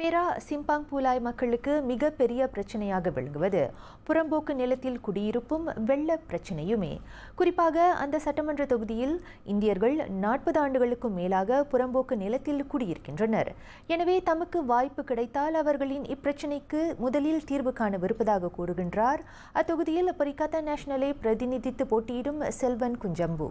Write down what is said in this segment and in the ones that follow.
பெரா Simpang பூலாய் மக்களுக்கு மிக பெரிய பிரச்சனையாக விளங்குவது புறம்போக்கு நிலத்தில் குடியிருப்பும் வெள்ள பிரச்சனையுமே குறிப்பாக அந்த சட்டமன்ற தொகுதியில் இந்தியர்கள் நாற்பது ஆண்டுகளுக்கும் மேலாக புறம்போக்கு நிலத்தில் குடியிருக்கின்றனர் எனவே தமக்கு வாய்ப்பு கிடைத்தால் அவர்களின் இப்பிரச்சினைக்கு முதலில் தீர்வு காணவிருப்பதாக கூறுகின்றார் அத்தொகுதியில் பரிகாத்தா நேஷனலை பிரதிநிதித்து போட்டியிடும் செல்வன் குஞ்சம்பு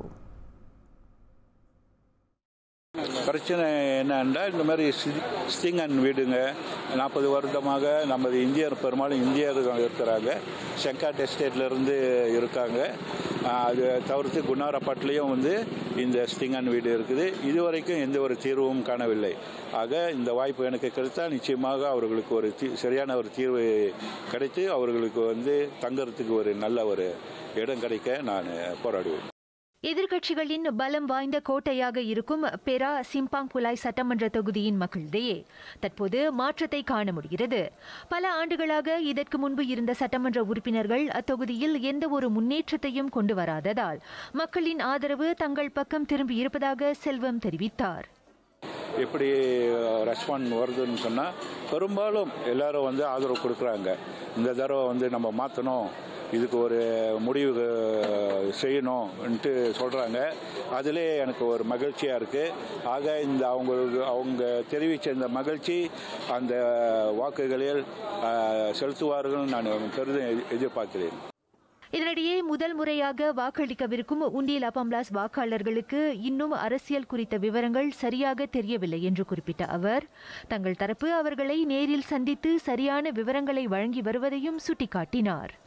பிரச்சனை என்னன்னா இந்த மாதிரி சி- ஸ்டிங் அண்ட் வீடுங்க நாற்பது வருடமாக நமது இந்தியர் பெரும்பாலும் இந்தியர்கள் இருக்கிறாங்க செங்காட் எஸ்டேட்ல இருந்து இருக்காங்க ஆஹ் அது தவிர்த்து குன்னாரப்பாட்டிலையும் வந்து இந்த ஸ்டிங் அண்ட் வீடு இருக்குது இதுவரைக்கும் எந்த ஒரு தீர்வும் காணவில்லை ஆக இந்த வாய்ப்பு எனக்கு கிடைத்தால் நிச்சயமாக அவர்களுக்கு ஒரு தீ சரியான ஒரு தீர்வு கிடைத்து அவர்களுக்கு வந்து தங்கறதுக்கு ஒரு நல்ல ஒரு இடம் கிடைக்க நான் போராடுவேன் எதிர்க்கட்சிகளின் பலம் வாய்ந்த கோட்டையாக இருக்கும் பெரா சிம்பாங் புலாய் சட்டமன்ற தொகுதியின் மக்களிடையே தற்போது மாற்றத்தை காண முடிகிறது பல ஆண்டுகளாக இதற்கு முன்பு இருந்த சட்டமன்ற உறுப்பினர்கள் அத்தொகுதியில் எந்த ஒரு முன்னேற்றத்தையும் கொண்டு வராததால் மக்களின் ஆதரவு தங்கள் பக்கம் திரும்பி இருப்பதாக செல்வம் தெரிவித்தார் எப்படி ரெஸ்பாண்ட் வருதுன்னு சொன்னால் பெரும்பாலும் எல்லாரும் வந்து ஆதரவு கொடுக்குறாங்க இந்த தடவை வந்து நம்ம மாற்றணும் இதுக்கு ஒரு முடிவு அஹ், செய்யணும்ன்ட்டு சொல்கிறாங்க அதிலே எனக்கு ஒரு மகிழ்ச்சியாக இருக்குது ஆக இந்த அவங்களுக்கு அவங்க தெரிவித்த இந்த மகிழ்ச்சி அந்த வாக்குகளில் அஹ், செலுத்துவார்கள் நான் பெரிதும் எதிர்- எதிர்பார்க்கிறேன் இதனிடையே முதல் முறையாக வாக்களிக்கவிருக்கும் உண்டியல் அப்பம்லாஸ் வாக்காளர்களுக்கு இன்னும் அரசியல் குறித்த விவரங்கள் சரியாக தெரியவில்லை என்று குறிப்பிட்ட அவர் தங்கள் தரப்பு அவர்களை நேரில் சந்தித்து சரியான விவரங்களை வழங்கி வருவதையும் சுட்டிக்காட்டினார்